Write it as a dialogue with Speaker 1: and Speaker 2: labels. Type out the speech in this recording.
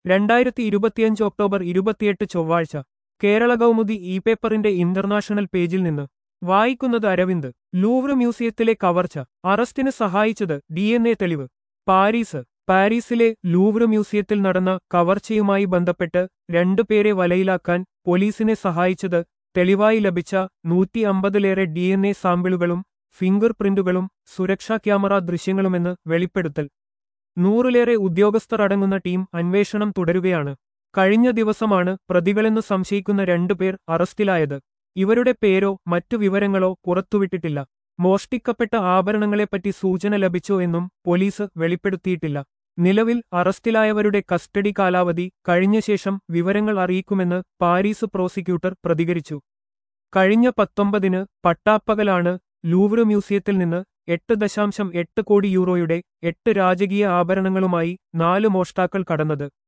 Speaker 1: രണ്ടായിരത്തി ഇരുപത്തിയഞ്ച് ഒക്ടോബർ ഇരുപത്തിയെട്ട് ചൊവ്വാഴ്ച കേരള കൗമുദി ഇ പേപ്പറിന്റെ ഇന്റർനാഷണൽ പേജിൽ നിന്ന് വായിക്കുന്നത് അരവിന്ദ് ലൂവ്ർ മ്യൂസിയത്തിലെ കവർച്ച അറസ്റ്റിന് സഹായിച്ചത് ഡി എൻ എ തെളിവ് പാരീസ് പാരീസിലെ ലൂവ്ർ മ്യൂസിയത്തിൽ നടന്ന കവർച്ചയുമായി ബന്ധപ്പെട്ട് രണ്ടുപേരെ വലയിലാക്കാൻ പോലീസിനെ സഹായിച്ചത് തെളിവായി ലഭിച്ച നൂറ്റി അമ്പതിലേറെ ഡി എൻ എ സാമ്പിളുകളും ഫിംഗർ പ്രിന്റുകളും സുരക്ഷാ ക്യാമറ ദൃശ്യങ്ങളുമെന്ന് വെളിപ്പെടുത്തൽ നൂറിലേറെ ഉദ്യോഗസ്ഥർ അടങ്ങുന്ന ടീം അന്വേഷണം തുടരുകയാണ് കഴിഞ്ഞ ദിവസമാണ് പ്രതികളെന്ന് സംശയിക്കുന്ന രണ്ടുപേർ അറസ്റ്റിലായത് ഇവരുടെ പേരോ മറ്റു വിവരങ്ങളോ പുറത്തുവിട്ടിട്ടില്ല മോഷ്ടിക്കപ്പെട്ട ആഭരണങ്ങളെപ്പറ്റി സൂചന ലഭിച്ചോ എന്നും പോലീസ് വെളിപ്പെടുത്തിയിട്ടില്ല നിലവിൽ അറസ്റ്റിലായവരുടെ കസ്റ്റഡി കാലാവധി കഴിഞ്ഞ ശേഷം വിവരങ്ങൾ അറിയിക്കുമെന്ന് പാരീസ് പ്രോസിക്യൂട്ടർ പ്രതികരിച്ചു കഴിഞ്ഞ പത്തൊമ്പതിന് പട്ടാപ്പകലാണ് ലൂവ്ർ മ്യൂസിയത്തിൽ നിന്ന് എട്ട് ദശാംശം എട്ട് കോടി യൂറോയുടെ എട്ട് രാജകീയ ആഭരണങ്ങളുമായി നാല് മോഷ്ടാക്കൾ കടന്നത്